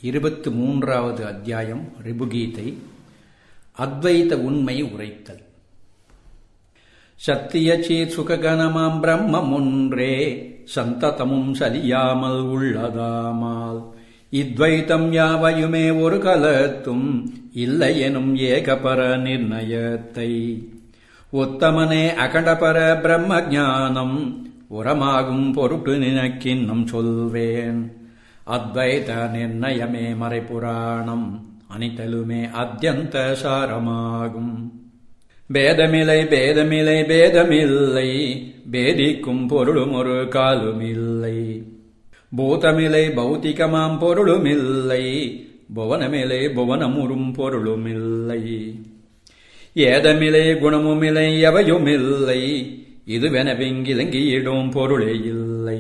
இருபத்து மூன்றாவது அத்தியாயம் ரிபுகீதை அத்வைத உண்மை உரைத்தல் சத்தியச்சீர் சுககணமாம் பிரம்மம் ஒன்றே சந்ததமும் சலியாமல் உள்ளதாமால் இத்வைத்தம் யாவையுமே ஒரு கலத்தும் இல்லை எனும் ஏகபர நிர்ணயத்தை உத்தமனே அகண்டபர பிரம்ம ஞானம் உரமாகும் பொருட்டு நினைக்கின்னும் சொல்வேன் அத்வைத நிர்ணயமே மறைபுராணம் அனித்தலுமே அத்தியந்த சாரமாகும் பேதமில்லை பேதமில்லை பேதமில்லை பேதிக்கும் பொருளும் ஒரு காலுமில்லை பூதமில்லை பௌத்திகமாம் பொருளுமில்லை புவனமில்லை புவனமுறும் பொருளுமில்லை ஏதமில்லை குணமுமில்லை எவையுமில்லை இதுவெனவிங்கிலங்கியிடும் பொருளே இல்லை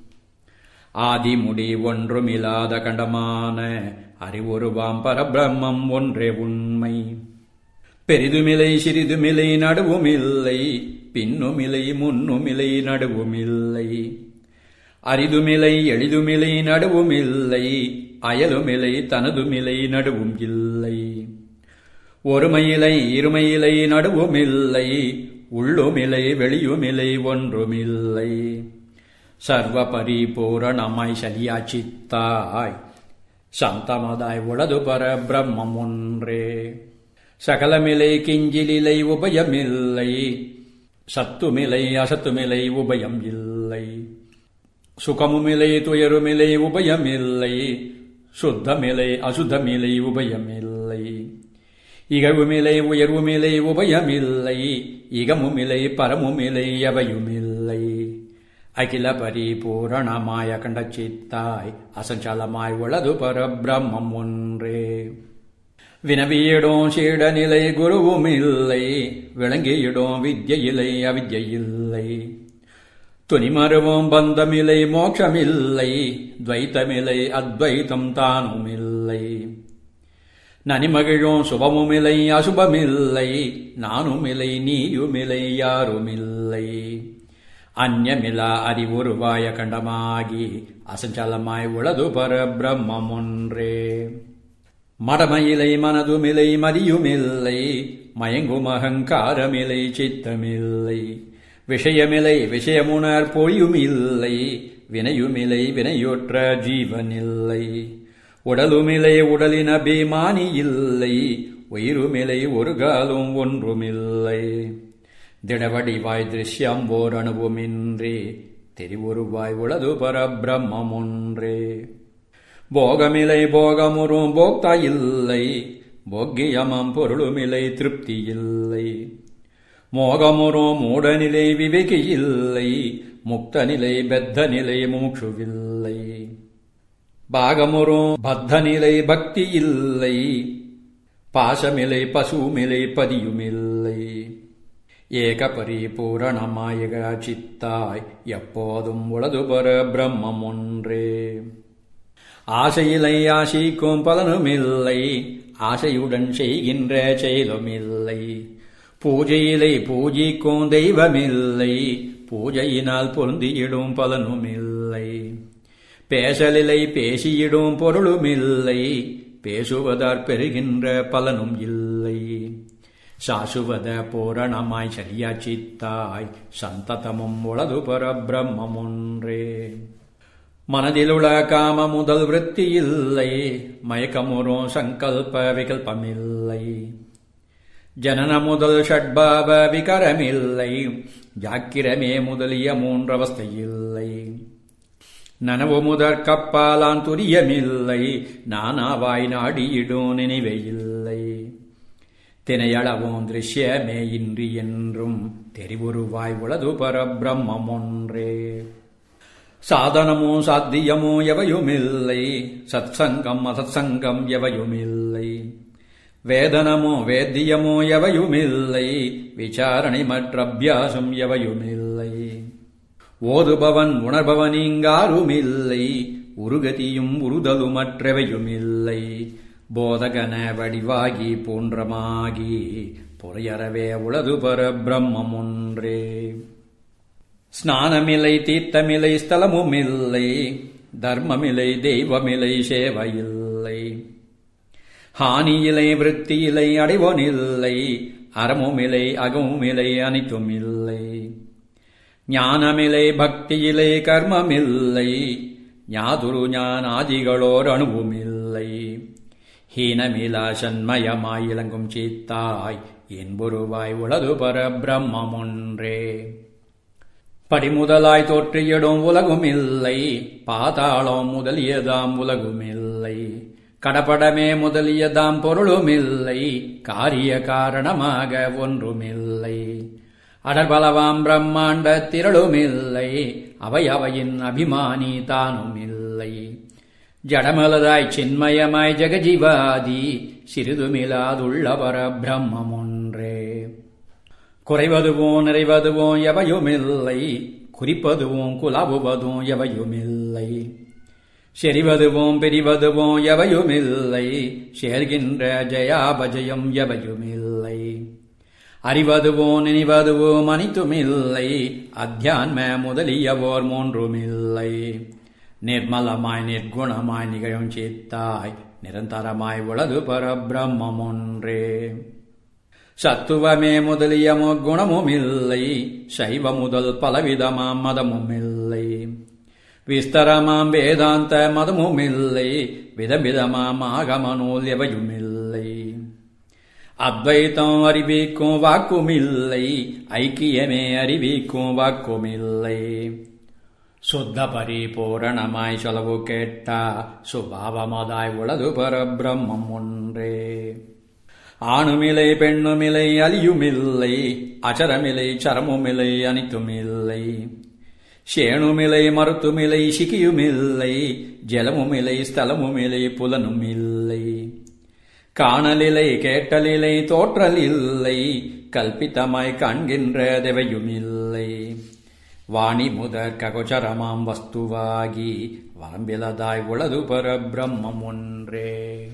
ஆதிமுடி ஒன்றுமில்லாத கண்டமான அறிவுருவாம் பரபிரம்மம் ஒன்றே உண்மை பெரிதுமில்லை சிறிதுமில்லை நடுவுமில்லை பின்னுமில்லை முன்னுமில்லை நடுவுமில்லை அரிதுமில்லை எளிதுமில்லை நடுவுமில்லை அயலுமில்லை தனதுமில்லை நடுவும் இல்லை ஒருமையிலை இருமையிலை நடுவுமில்லை உள்ளுமில்லை வெளியுமில்லை ஒன்றுமில்லை சர்வ பரிபூரணமாய் சலியாச்சித்தாய் சந்தமதாய் உளது பர பிரம்மம் ஒன்றே சகலமிலை கிஞ்சிலிலை உபயமில்லை சத்துமிலை அசத்துமிலை உபயம் இல்லை சுகமுமிலை துயருமிலை உபயமில்லை சுத்தமிலை அசுத்தமிலை உபயமில்லை இகவுமிலை உயர்வுமிலை உபயமில்லை இகமுமிலை பரமுமிலை எவையுமில்லை அகில பரிபூரணமாய கண்டச்சித்தாய் அசஞ்சலமாய் உளது பரபிரம்மம் ஒன்றே வினவியிடும் சீடநிலை குருவும் இல்லை விளங்கியிடும் வித்யிலை அவித்யில்லை துணிமருவும் பந்தமில்லை மோட்சமில்லை துவைத்தமில்லை அத்வைத்தம் தானுமில்லை நனிமகிழும் சுபமுமில்லை அசுபமில்லை நானுமில்லை நீயுமில்லை யாருமில்லை அந்யமிலா அறிவுருவாய கண்டமாகி அசஞ்சலமாய் உளது பர பிரம்மம் ஒன்றே மடமையிலை மனதுமிலை மதியுமில்லை மயங்கும் அகங்காரமில்லை சித்தமில்லை விஷயமில்லை விஷயமுணர் பொய்யுமில்லை வினையுமில்லை வினையொற்ற ஜீவனில்லை உடலுமில்லை உடலின் அபிமானி இல்லை உயிருமில்லை ஒரு காலும் ஒன்றுமில்லை திடவடிவாய் திருஷ்யம் ஓர் அணுவுமின்றி தெரிவுருவாய் உளது பரபிரம்மம் ஒன்றே போகமில்லை போகமுறும் போக்தா இல்லை போக்கியமம் பொருளுமில்லை திருப்தி இல்லை மோகமுறும் மூடநிலை விவேகி இல்லை முக்த நிலை பெத்த நிலை மூச்சுவில்லை பாகமுறும் பத்த நிலை பக்தி இல்லை பாசமிலை பசுமிலை பதியுமில்லை ஏக பரிபூரணமாயக சித்தாய் எப்போதும் உளது பர பிரம்மம் ஒன்றே ஆசையிலை ஆசைக்கும் பலனுமில்லை ஆசையுடன் செய்கின்ற செயலுமில்லை பூஜையிலை பூஜிக்கும் தெய்வமில்லை பூஜையினால் பொருந்தியிடும் பலனுமில்லை பேசலிலை பேசியிடும் பொருளுமில்லை பேசுவதால் பெறுகின்ற பலனும் இல்லை சாசுவத பூரணமாய் சரியாச்சித்தாய் சந்ததமும் உளது பரபிரம்மம் ஒன்றே மனதிலுள காம முதல் விருத்தி இல்லை மயக்கமுறும் சங்கல்ப விகல்பமில்லை ஜனன முதல் ஷட்பாவ விகரமில்லை ஜாக்கிரமே முதலிய மூன்றவஸ்தையில்லை நனவு முதற் கப்பாலான் துரியமில்லை நானாவாய் நாடியிடும் நினைவையில்லை தினையளவும் திருஷ்யமே இன்றி என்றும் தெரிவுருவாய் உளது பரபிரம்மம் ஒன்றே சாதனமோ சாத்தியமோ எவையுமில்லை சத்சங்கம் அசத்சங்கம் எவையுமில்லை வேதனமோ வேத்தியமோ எவையுமில்லை விசாரணை மற்ற அபியாசம் எவையுமில்லை ஓதுபவன் உணர்பவன் இங்காருமில்லை உருகதியும் உறுதலுமற்றவையுமில்லை போதகன வடிவாகி போன்றமாகி புறையறவே உளது பர பிரம்மம் ஒன்றே ஸ்நானமில்லை தீர்த்தமில்லை ஸ்தலமுமில்லை தர்மமில்லை தெய்வமில்லை சேவையில்லை அடைவொனில்லை ஹானியிலை விருத்தியிலை அடைவொனில்லை அறமுமில்லை அகமுமில்லை அனைத்தும் இல்லை ஞானமில்லை பக்தியிலை கர்மமில்லை ஞாதுரு ஞானாதிகளோர் அணுவுமில்லை ஹீனமிலா சண்மயமாய் இளங்கும் சீத்தாய் என்பொருவாய் உளது பர பிரம்மம் ஒன்றே படிமுதலாய் தோற்றியிடும் உலகுமில்லை பாதாளம் முதலியதாம் உலகுமில்லை கடப்படமே முதலியதாம் பொருளுமில்லை காரிய காரணமாக ஒன்றுமில்லை அடர்பலவாம் பிரம்மாண்ட திரளுமில்லை அவை அவையின் அபிமானி தானுமில்லை ஜடமலதாய் சின்மயமாய் ஜெகஜீவாதி சிறிதுமிலாதுள்ளவர பிரம்மம் ஒன்றே குறைவதுவும் நிறைவதுவும் எவையுமில்லை குறிப்பதுவும் குலாவுவதும் எவையுமில்லை செறிவதுவும் பிரிவதுவும் எவையுமில்லை சேர்கின்ற ஜயாபஜயம் எவையுமில்லை அறிவதுவும் நினைவதுவும் அனைத்துமில்லை அத்தியான்ம முதலியவோர் மூன்றுமில்லை நிர்மலமாய் நிர்குணமாய் நிகழும் சித்தாய் நிரந்தரமாய் உளது பரபிரம்மம் ஒன்றே சத்துவமே முதலிய குணமும் இல்லை சைவ முதல் பலவிதமாம் மதமும் இல்லை விஸ்தரமாம் வேதாந்த மதமும் இல்லை விதவிதமாம் ஆகம நூல் எவையும் இல்லை அத்வைத்தம் அறிவிக்கும் வாக்கும் இல்லை ஐக்கியமே அறிவிக்கும் வாக்கும் இல்லை சுத்த பரிபூரணமாய் சொலவு கேட்டா சுபாவமதாய் உளது பரபிரம்மம் ஒன்றே ஆணுமிலை பெண்ணுமிலை அலியுமில்லை அச்சரமிலை சரமுமில்லை அனைத்துமில்லை சேணுமிலை மருத்துமிலை சிக்கியுமில்லை ஜலமுமில்லை ஸ்தலமுமில்லை புலனும் இல்லை காணலிலை கேட்டலிலை தோற்றல் இல்லை கல்பித்தமாய் காண்கின்ற தேவையுமில்லை வாணி முதற் ககோச்சரமாம் வஸ்துவாகி வரம்பிலதாய் உளது பரபிரம்மம் ஒன்றே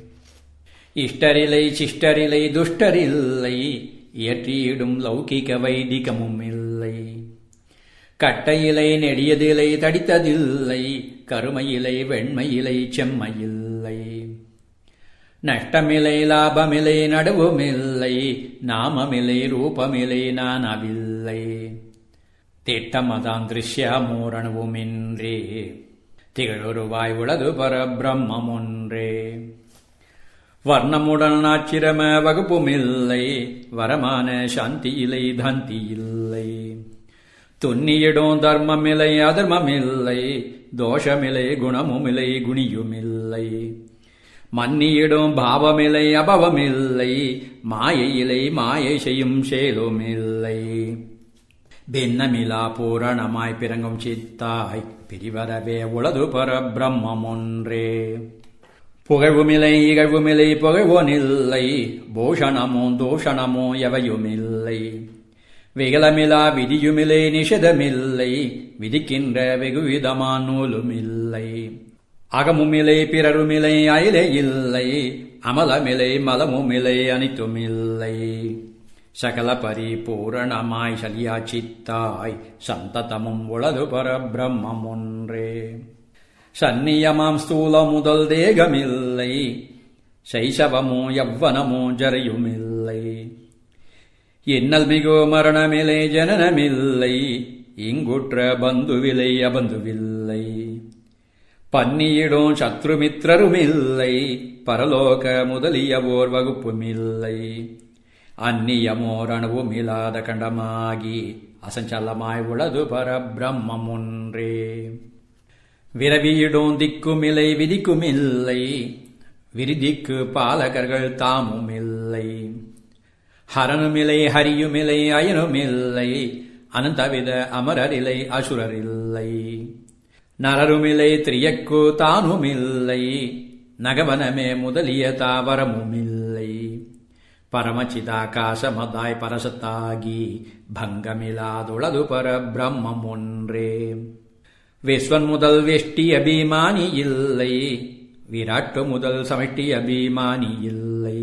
இஷ்டரிலை சிஷ்டரிலை துஷ்டரில்லை இயற்றியிடும் லௌகிக வைதிகமும் இல்லை கட்டையிலை நெடியதிலை தடித்ததில்லை கருமையிலை வெண்மையிலை செம்மையில்லை நஷ்டமில்லை லாபமில்லை நடுவுமில்லை நாமமில்லை ரூபமில்லை நானவில்லை திட்டமதாம் திருஷ்யமோரணவுமின்றே திகழொருவாய் உளது பரபிரம்மம் ஒன்றே வர்ணமுடன் ஆச்சிரம வகுப்புமில்லை வரமான சாந்தியிலை தாந்தி இல்லை துன்னியிடும் தர்மமில்லை அதர்மமில்லை தோஷமில்லை குணமுமில்லை குணியுமில்லை மன்னியிடும் பாவமில்லை அபவமில்லை மாயையிலை மாயை செய்யும் செயலுமில்லை பின்னமிலா பூரணமாய் பிறங்கும் சித்தாய் பிரிவரவே உளது பரபிரம்மம் ஒன்றே புகழ்வுமில்லை இகழ்வுமில்லை புகழ்வோனில்லை பூஷணமோ தூஷணமோ எவையுமில்லை விகலமிலா விதியுமில்லை நிஷதமில்லை விதிக்கின்ற வெகுவிதமான நூலுமில்லை அகமுமில்லை பிறருமில்லை அயிலே இல்லை அமலமில்லை மலமுமில்லை அனைத்துமில்லை சகல பரிபூரணமாய் சலியா சித்தாய் சந்ததமும் உளது பரபிரம்மம் ஒன்றே சந்நியமாம் ஸ்தூல முதல் தேகமில்லை சைசவமோ யவ்வனமோ ஜரையுமில்லை இன்னல் மிகு மரணமில்லை ஜனனமில்லை இங்குற்ற பந்துவிலை அபந்துவில்லை பன்னியிடும் சத்ருமித்திரருமில்லை பரலோக முதலியவோர் வகுப்புமில்லை அந்நியமோர் அணுவுமில்லாத கண்டமாகி அசஞ்சலமாய் உளது பரபிரம்மம் ஒன்றே விரவியிடும் திக்குமில்லை விதிக்குமில்லை விரிதிக்கு பாலகர்கள் தாமுமில்லை ஹரனுமில்லை ஹரியுமில்லை அயனுமில்லை அனந்தவித அமரரில்லை அசுரரில்லை நரருமில்லை திரியக்கு தானுமில்லை நகவனமே முதலிய தாவரமுமில்லை பரமச்சிதாகாசமதாய் பரசத்தாகி பங்கமிலாதுளது பரபிரம்மம் ஒன்றே விஸ்வன் முதல் வெஷ்டி அபிமானி இல்லை விராட்டு முதல் சமஷ்டி அபிமானி இல்லை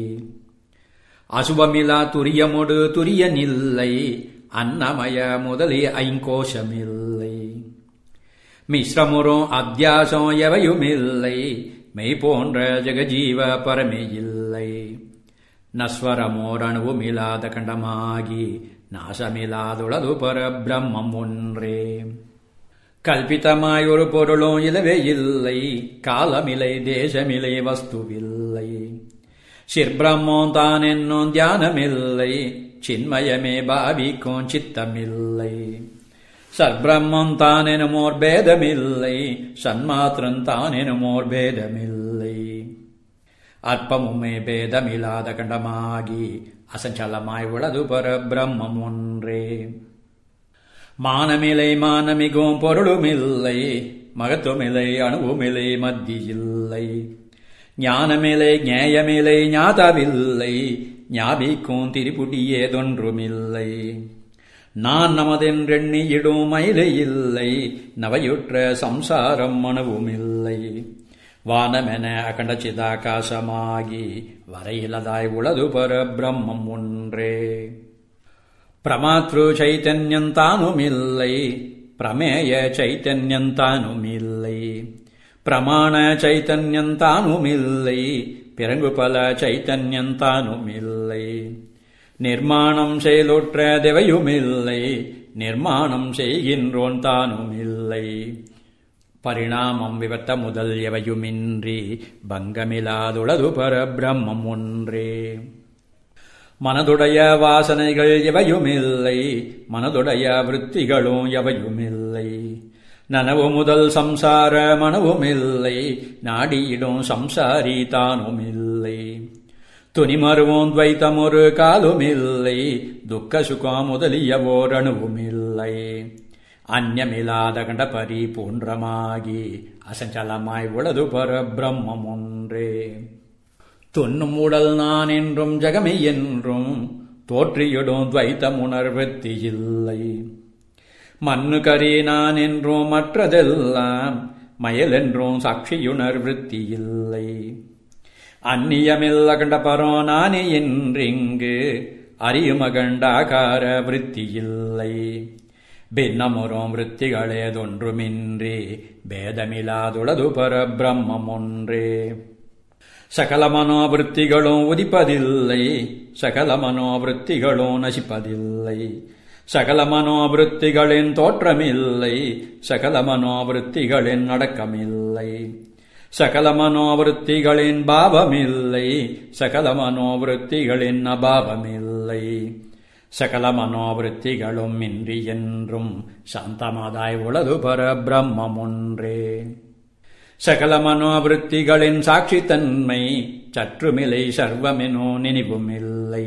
அசுபமிலா துரியமொடு துரியனில்லை அன்னமய முதலிய ஐங்கோஷமில்லை மிஸ்ரமுறும் அத்தியாசம் எவையுமில்லை மெய் போன்ற ஜெகஜீவ பரமே இல்லை நஸ்வரமோர் அணுவுமில்லாத கண்டமாகி நாசமில்லாதுளது பரபிரம்மம் ஒன்றே கல்பித்தமாய் ஒரு பொருளும் இலவே இல்லை காலமில்லை தேசமில்லை வஸ்துவில்லை சிற்பிரம்மம் தான் என்னும் தியானமில்லை சின்மயமே பாவிக்கும் சித்தமில்லை சற்பிரம்மம் தான் எனுமோர் பேதமில்லை சன்மாத்திரம் தான் எனுமோர் பேதமில்லை அற்பமுமே பேதமில்லாத கண்டமாகி அசஞ்சலமாய் உளது பர பிரம்மம் ஒன்றே மானமில்லை மானமிகும் பொருளுமில்லை மகத்துவமில்லை அணுவுமில்லை மத்தியில்லை ஞானமில்லை ஞேயமில்லை ஞாதாவில்லை ஞாபிக்கும் திரிபுடியேதொன்றுமில்லை நான் நமதென்றெண்ணியிடும் மயிலை இல்லை நவையுற்ற சம்சாரம் மனவுமில்லை வானமென அகண்ட சிதாகாசமாகி வரையிலதாய் உளது பர பிரம்மம் ஒன்றே பிரமாத்ரு சைத்தன்யம் தானுமில்லை பிரமேய சைத்தன்யம் தானுமில்லை பிரமாண சைத்தன்யம் தானுமில்லை பிறங்கு பல சைத்தன்யம் தானுமில்லை நிர்மாணம் செயலுற்ற தேவையுமில்லை நிர்மாணம் செய்கின்றோன் தானுமில்லை பரிணாமம் விவத்த முதல் எவையுமின்றி பங்கமில்லாதுளது பர பிரம்மம் ஒன்றே மனதுடைய வாசனைகள் எவையுமில்லை மனதுடைய விற்த்திகளும் எவையுமில்லை நனவு முதல் சம்சார மனவுமில்லை நாடியிடும் சம்சாரி தானுமில்லை துணிமருவோம் துவைத்தமொரு காலுமில்லை துக்க சுகம் முதலிய ஓரணுவுமில்லை அந்யமில்லாத கண்ட பரிபூன்றமாகி அசஞ்சலமாய் உளது பர பிரம்மம் ஒன்றே துண்ணும் உடல் நான் என்றும் ஜகமை என்றும் தோற்றியிடும் துவைத்தம் உணர்வத்தி இல்லை மண்ணு கரி நான் என்றும் மற்றதெல்லாம் மயல் என்றும் சாட்சியுணர் விருத்தி இல்லை அந்நியமில்ல கண்ட பரோ நானே என்றிங்கு அறியுமகண்டாகார விருத்தி இல்லை ഭിന്നമുറോം വൃത്തികളേതൊன்றுമിன்றி ഭേദമില്ലാതുള്ളതു പരബ്രഹ്മം ഒன்றേ സകല മനോവൃത്തികളും ഉദിപ്പതില്ലേ സകല മനോവൃത്തികളും നശിപ്പതില്ലേ சகல மனோவிருத்திகளின் தோற்றமில்லை சகல மனோவிருத்திகளின் அடக்கமில்லை சகல மனோவிருத்திகளின் பாவமில்லை சகல மனோவிருத்திகளின் அபாவமில்லை சகல மனோவிருத்திகளும் இன்றி என்றும் சாந்தமாதாய் உளது பர பிரம்மம் ஒன்றே சகல மனோவிருத்திகளின் சாட்சித்தன்மை சற்றுமில்லை சர்வமெனோ நினைவுமில்லை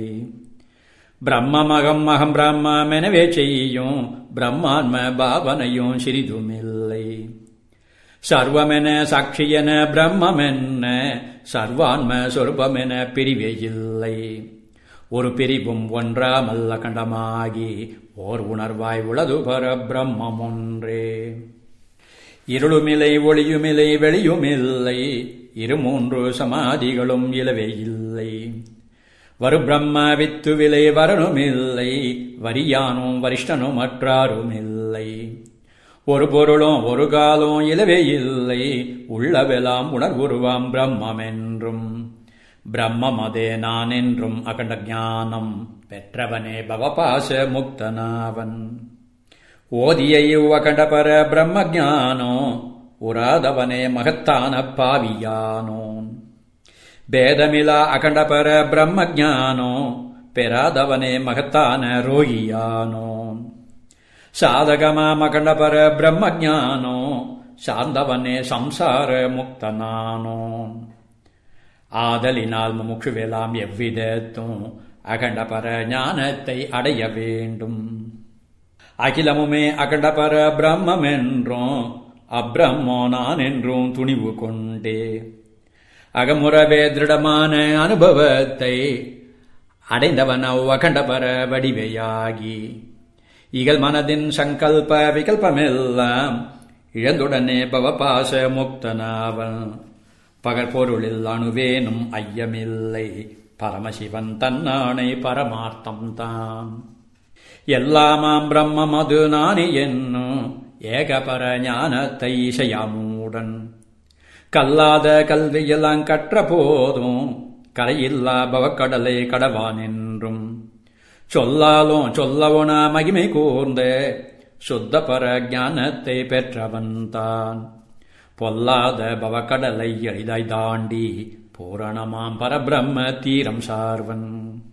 பிரம்மமகம் அகம் பிரம்மெனவே செய்யும் பிரம்மான்ம பாவனையும் சிறிதுமில்லை சர்வமென சாட்சியென பிரம்மென்ன சர்வான்ம சொருபமென பிரிவே இல்லை ஒரு பிரிவும் ஒன்றாமல்ல கண்டமாகி ஓர் உணர்வாய் உளது பர பிரம்மம் ஒன்றே இருளுமில்லை ஒளியுமில்லை வெளியுமில்லை இரு மூன்று சமாதிகளும் இலவே இல்லை வரு பிரம்ம வித்துவிலை வரணுமில்லை வரியானும் வரிஷ்டனும் மற்றாருமில்லை ஒரு பொருளும் ஒரு காலம் இலவே இல்லை உள்ளவெல்லாம் உணர்வுருவாம் பிரம்மென்றும் பிரம்மமதே நான் என்றும் அகண்ட ஞானம் பெற்றவனே பவபாச முக்தனாவன் ஓதிய இவ்வகண்ட பர பிரம்ம ஜானோ உராதவனே மகத்தான பாவியானோன் பேதமிலா அகண்ட பர பிரம்ம ஜானோ பெறாதவனே மகத்தான ரோகியானோன் சாதகமா மகண்ட பர பிரம்ம ஜானோ சார்ந்தவனே சம்சார முக்தனானோன் ஆதலினால் முமுட்சுவெல்லாம் எவ்விதத்தும் அகண்டபர ஞானத்தை அடைய வேண்டும் அகிலமுமே அகண்டபர பிரம்மம் என்றும் அப்பிரம்மோ நான் என்றும் துணிவு கொண்டே அகமுறவே திருடமான அனுபவத்தை அடைந்தவன் அகண்டபர வடிவையாகி இகழ் மனதின் சங்கல்ப விகல்பமெல்லாம் இழந்துடனே பவபாச முக்தனாவன் பகற்பொருளில் அணுவேனும் ஐயமில்லை பரமசிவன் தன்னானை பரமார்த்தம் தான் எல்லாமாம் பிரம்மம் அது நானே என்னும் ஏகபர ஞானத்தை இசையாமூடன் கல்லாத கல்வியெல்லாம் கற்ற போதும் கரையில்லா பவக்கடலை கடவான் என்றும் சொல்லாலும் சொல்லவன மகிமை கூர்ந்த சுத்த பர ஞானத்தை பெற்றவன் தான் பொல்லாத பவக்கடலை எளிதாய் தாண்டி பூரணமாம் பரபிரம்ம தீரம் சார்வன்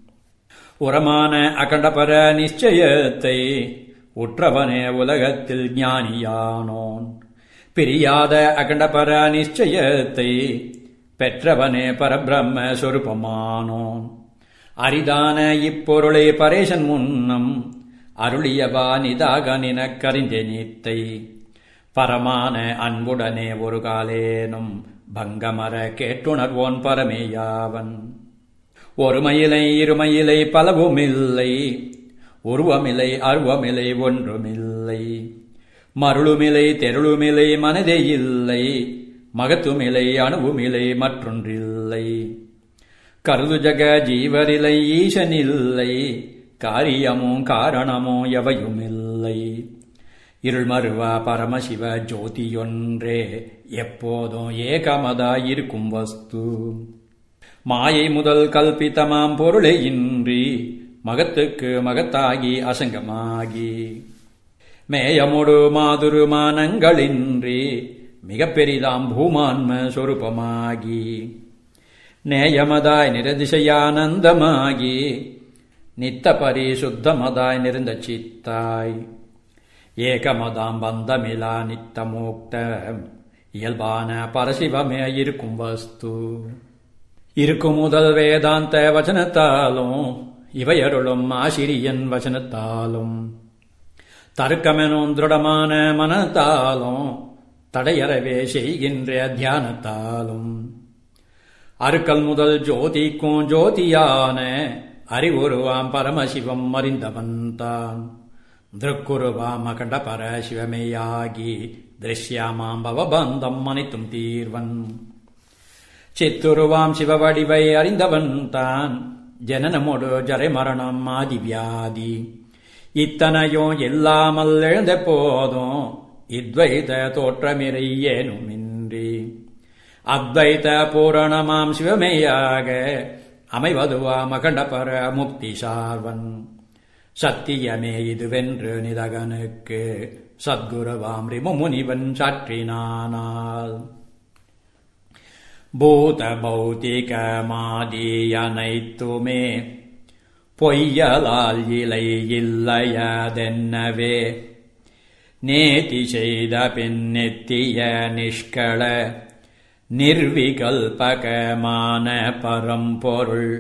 உரமான அகண்டபர நிச்சயத்தை உற்றவனே உலகத்தில் ஞானியானோன் பிரியாத அகண்டபர நிச்சயத்தை பெற்றவனே பரபிரம்ம சொருபமானோன் அரிதான இப்பொருளை பரேசன் முன்னம் அருளியவா நிதாக நினக்கறிந்தே நீத்தை பரமான அன்புடனே ஒரு காலேனும் பங்கமர கேட்டுணர்வோன் பரமேயாவன் ஒருமையிலை இருமையிலை பலவுமில்லை உருவமில்லை அருவமில்லை ஒன்றுமில்லை மருளுமில்லை தெருளுமில்லை மனதே இல்லை மகத்துமில்லை அணுவுமில்லை மற்றொன்றில்லை கருது ஜக ஜீவரிலை ஈசனில்லை காரியமும் காரணமோ எவையுமில்லை இருள் மறுவா பரமசிவ ஜோதியொன்றே எப்போதும் ஏகமதாயிருக்கும் வஸ்து மாயை முதல் கல்பித்தமாம் பொருளே இன்றி மகத்துக்கு மகத்தாகி அசங்கமாகி மேயமுடு மாதுருமானங்களின்றி மிக பெரிதாம் பூமான்ம சொரூபமாகி நேயமதாய் நிரதிசையானந்தமாகி நித்த பரிசுத்தமதாய் நிறந்த சித்தாய் ஏகமதாம் பந்தமிலா நித்தமோக்த இயல்பான பரசிவமே இருக்கும் வஸ்து இருக்கும் முதல் வேதாந்த வச்சனத்தாலும் இவையருளும் ஆசிரியன் வசனத்தாலும் தர்க்கமெனும் திருடமான மனத்தாலும் தடையறவே செய்கின்ற தியானத்தாலும் அருக்கல் முதல் ஜோதிக்கும் ஜோதியான அறிவுருவாம் பரமசிவம் அறிந்தவன் தான் திருக்குருவாம் அகண்ட பரசிவமேயாகி திருஷ்யாமாம் பவபந்தம் அனைத்தும் தீர்வன் சித்துருவாம் சிவவடிவை அறிந்தவன் தான் ஜனனமோடு ஜரை மரணம் ஆதி வியாதி இத்தனையும் இல்லாமல் எழுந்த போதும் இத்வைத தோற்றமிரை ஏனுமின்றி அத்வைத பூரணமாம் சிவமேயாக அமைவதுவாம் அகண்டபர முக்தி சார்வன் சத்தியமே இதுவென்று நிதகனுக்கு சத்குருவாம் ரிமுமுனிவன் சாற்றினானால் பூத பௌத்திக மாதியனைத்துமே பொய்யலால் இலை இல்லையதென்னவே நேதி செய்த பின்னெத்திய நிஷ்கள நிர்விகல்பகமான பரம்பொருள்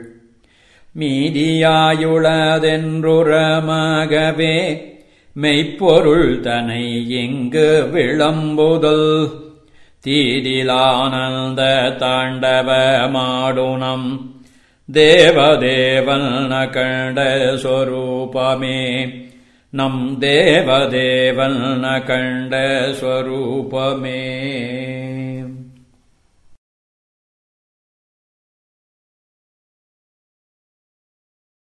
மீதியாயுளதென்றுரமாகவே மெய்ப்பொருள் தனை இங்கு விளம்புதல் தீதிலானந்த தாண்டவமாடுனம் தேவதேவன் கண்ட ஸ்வரூபமே நம் தேவதேவன் கண்ட ஸ்வரூபமே